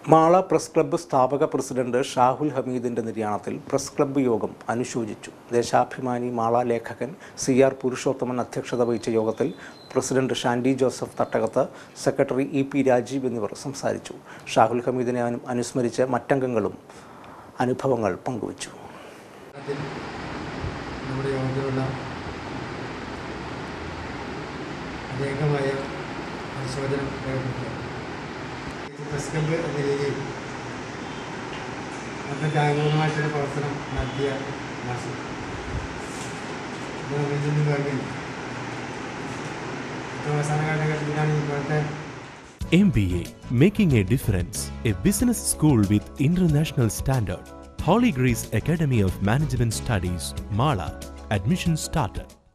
Mala press club സ്ഥാപക president Shahul ഹമീദിന്റെ നിര്യാണത്തിൽ പ്രസ് ക്ലബ്ബ് യോഗം അനുശോചിച്ചു ദേശാഭിമാനി മാള ലേഖകൻ സി ആർ പുരുഷോത്തമൻ അധ്യക്ഷത വഹിച്ച യോഗത്തിൽ പ്രസിഡന്റ് ഷാൻഡി ജോസഫ് തട്ടകത്ത് സെക്രട്ടറി ഇ പി രാജീവ് എന്നിവർ സംസാരിച്ചു ഷാഹുൽ ഹമീദിനെ അനു അനുസ്മരിച്ച് മറ്റംഗങ്ങളും അനുഭവങ്ങൾ പങ്കുവച്ചു അതിൽ നമ്മുടെ യോഗത്തിലുള്ള അനേകമായ പരിശോധനം രേഖപ്പെടുത്തുക പ്രസ് ക്ലബ്ബ് എന്ന രീതിയിൽ വളരെ ജാഗരൂകമായിട്ടുള്ള പ്രവർത്തനം നടത്തിയ മാസം ഇത് നമ്മളിൽ നിന്ന് വേണ്ടി ഏറ്റവും അവസാന കാലഘട്ടത്തിലാണ് ഇപ്പോഴത്തെ MBA Making a Difference, a business school with international standard. Holy Grace Academy of Management Studies, Mala. Admission started.